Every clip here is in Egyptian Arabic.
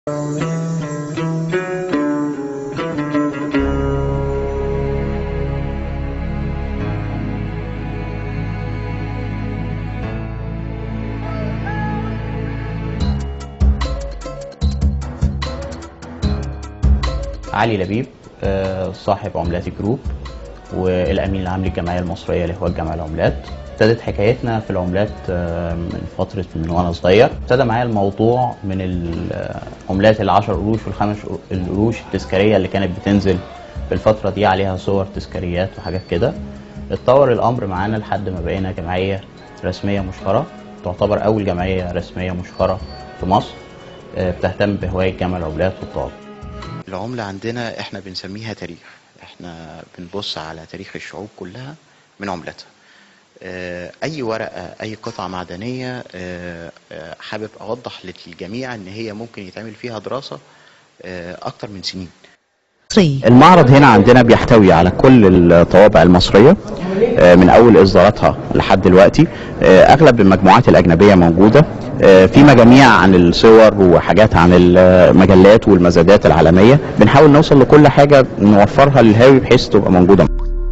علي لبيب آه، صاحب عملات جروب والامين العام للجمعيه المصريه لهواة جمع العملات ابتدت حكايتنا في العملات آه، من فتره من وانا صغير ابتدى معايا الموضوع من العملات العشر قروش والخمس القروش التذكاريه اللي كانت بتنزل في الفتره دي عليها صور تذكاريات وحاجات كده اتطور الامر معانا لحد ما بقينا جمعيه رسميه مشهره تعتبر اول جمعيه رسميه مشهره في مصر آه، بتهتم بهوايه جمع العملات والطاقه العملة عندنا احنا بنسميها تاريخ احنا بنبص على تاريخ الشعوب كلها من عملتها اه، اي ورقة اي قطعة معدنية اه، اه، حابب اوضح للجميع ان هي ممكن يتعمل فيها دراسة اه، اكتر من سنين مصري المعرض هنا عندنا بيحتوي على كل الطوابع المصرية آه، من أول إصداراتها لحد دلوقتي آه، أغلب المجموعات الأجنبية موجودة آه، في مجاميع عن الصور وحاجات عن المجلات والمزادات العالمية بنحاول نوصل لكل حاجة نوفرها للهاوي بحيث تبقى موجودة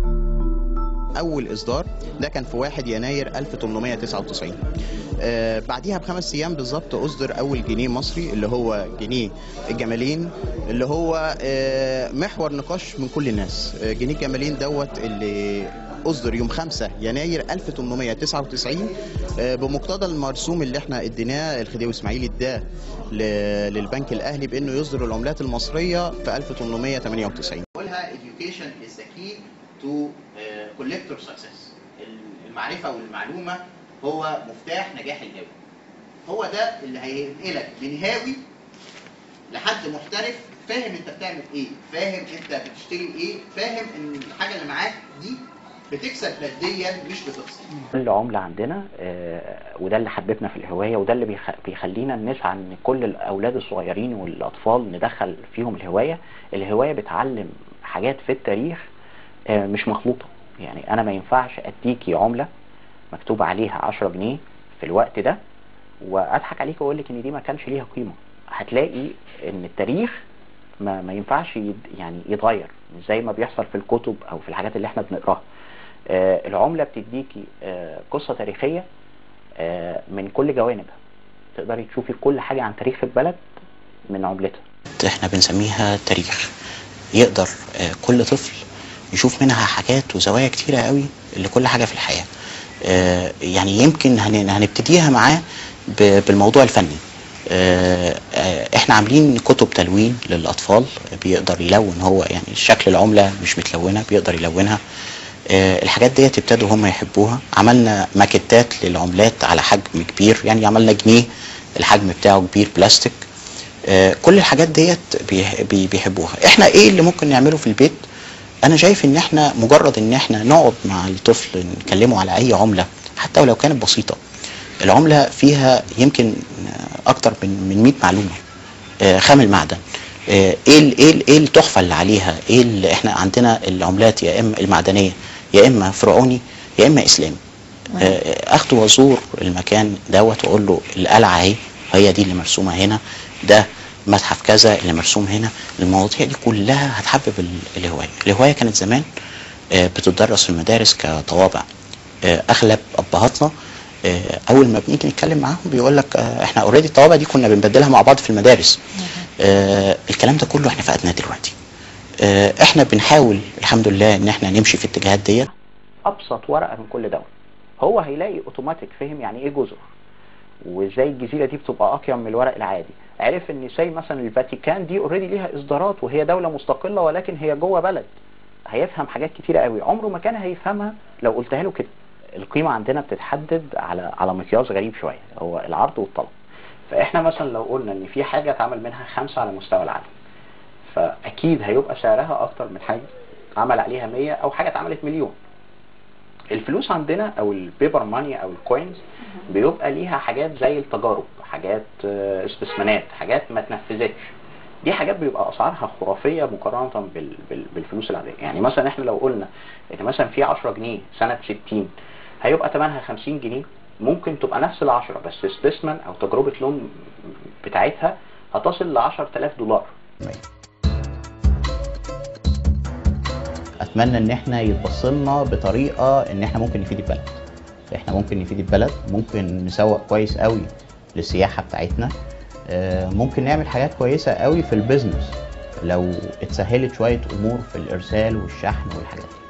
اول اصدار ده كان في 1 يناير 1899 آه بعديها بخمس ايام بالظبط اصدر اول جنيه مصري اللي هو جنيه الجمالين اللي هو آه محور نقاش من كل الناس آه جنيه الجمالين دوت اللي اصدر يوم 5 يناير 1899 آه بمقتضى المرسوم اللي احنا اديناه الخديوي اسماعيل اداه ل- للبنك الاهلي بانه يصدر العملات المصريه في 1898 قولها education is the key to uh, collector success المعرفة والمعلومة هو مفتاح نجاح الهاوي هو ده اللي هينقلك من هاوي لحد محترف فاهم انت بتعمل ايه فاهم انت بتشتري ايه فاهم ان الحاجة اللي معاك دي بتكسب ماديا مش بتخسر كل عملة عندنا آه، وده اللي حببنا في الهواية وده اللي بيخ- بيخلينا نسعى ان كل الأولاد الصغيرين والأطفال ندخل فيهم الهواية الهواية بتعلم حاجات في التاريخ آه، مش مخلوطة يعني أنا ما ينفعش أديكي عملة مكتوب عليها 10 جنيه في الوقت ده وأضحك عليك وأقول لك إن دي ما كانش ليها قيمة هتلاقي إن التاريخ ما, ما ينفعش يد يعني يتغير مش زي ما بيحصل في الكتب أو في الحاجات اللي احنا بنقراها آه، العملة بتديكي آه، قصة تاريخية آه، من كل جوانبها تقدري تشوفي كل حاجة عن تاريخ البلد من عملتها احنا بنسميها تاريخ يقدر آه، كل طفل يشوف منها حاجات وزوايا كتيرة قوي لكل حاجة في الحياة آه، يعني يمكن هن- هنبتديها معاه ب- بالموضوع الفني آه، آه، احنا عاملين كتب تلوين للاطفال بيقدر يلون هو يعني شكل العمله مش متلونه بيقدر يلونها آه، الحاجات ديت ابتدوا هم يحبوها عملنا ماكيتات للعملات على حجم كبير يعني عملنا جنيه الحجم بتاعه كبير بلاستيك آه، كل الحاجات ديت بيح- بي- بيحبوها احنا ايه اللي ممكن نعمله في البيت انا شايف ان احنا مجرد ان احنا نقعد مع الطفل نكلمه على اي عمله حتى ولو كانت بسيطه العمله فيها يمكن آه، اكتر من من 100 معلومه آه، خام المعدن آه، ايه ال- ايه ال- ايه التحفه اللي عليها ايه اللي احنا عندنا العملات يا اما المعدنيه يا اما فرعوني يا اما اسلامي آه، اخده وازور المكان دوت واقول له القلعه اهي هي دي اللي مرسومه هنا ده متحف كذا اللي مرسوم هنا المواضيع دي كلها هتحبب ال- الهوايه الهوايه كانت زمان آه، بتدرس في المدارس كطوابع آه، اغلب ابهاتنا آه، اول ما بنيجي نتكلم معاهم بيقول لك آه، احنا اوريدي الطوابع دي كنا بنبدلها مع بعض في المدارس آه، الكلام ده كله احنا فقدناه دلوقتي آه، احنا بنحاول الحمد لله ان احنا نمشي في الاتجاهات ديت ابسط ورقه من كل دوله هو هيلاقي اوتوماتيك فهم يعني ايه جزر وازاي الجزيره دي بتبقى اقيم من الورق العادي عرف ان زي مثلا الفاتيكان دي اوريدي ليها اصدارات وهي دوله مستقله ولكن هي جوه بلد هيفهم حاجات كتيره قوي عمره ما كان هيفهمها لو قلتها له كده القيمه عندنا بتتحدد على على مقياس غريب شويه هو العرض والطلب فاحنا مثلا لو قلنا ان في حاجه اتعمل منها خمسه على مستوى العالم فاكيد هيبقى سعرها اكتر من حاجه اتعمل عليها 100 او حاجه اتعملت مليون الفلوس عندنا او البيبر ماني او الكوينز بيبقى ليها حاجات زي التجارب حاجات آه، استثمانات حاجات ما تنفذتش دي حاجات بيبقى اسعارها خرافيه مقارنه بال... بال... بالفلوس العاديه يعني مثلا احنا لو قلنا ان مثلا في 10 جنيه سنه 60 هيبقى ثمنها 50 جنيه ممكن تبقى نفس ال 10 بس استثمن او تجربه لون بتاعتها هتصل ل 10000 دولار اتمنى ان احنا يتبص لنا بطريقه ان احنا ممكن نفيد البلد احنا ممكن نفيد البلد ممكن نسوق كويس قوي للسياحه بتاعتنا آه، ممكن نعمل حاجات كويسه قوي في البيزنس لو اتسهلت شويه امور في الارسال والشحن والحاجات دي